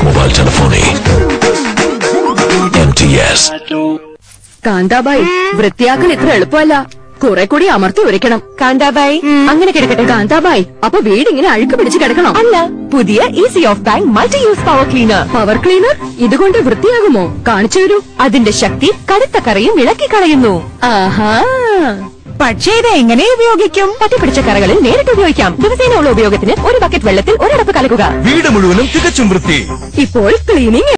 mobile telephony. MTS. കാന്താബായി വൃത്തിയാക്കൽ ഇത്ര എളുപ്പമല്ല കുറെ കൂടി അമർത്തി ഉരയ്ക്കണം കാന്താബായി അങ്ങനെ കിടക്കട്ടെ കാന്താബായി അപ്പൊ വീട് ഇങ്ങനെ അഴുക്ക് പിടിച്ച് കിടക്കണം അല്ല പുതിയ easy off bang multi use power cleaner power cleaner ഇതുകൊണ്ട് വൃത്തിയാകുമോ കാണിച്ചു തരൂ അതിന്റെ ശക്തി കടുത്ത കറയും ഇളക്കി കളയുന്നു ആഹാ പക്ഷേ ഇത് എങ്ങനെ ഉപയോഗിക്കും പറ്റിപ്പിടിച്ച കറകളിൽ നേരിട്ട് ഉപയോഗിക്കാം ദിവസേനയുള്ള ഉപയോഗത്തിന് ഒരു ബക്കറ്റ് വെള്ളത്തിൽ ഒരടപ്പ് കലക്കുക വീട് മുഴുവനും തികച്ചും വൃത്തി ഇപ്പോൾ ക്ലീനിങ്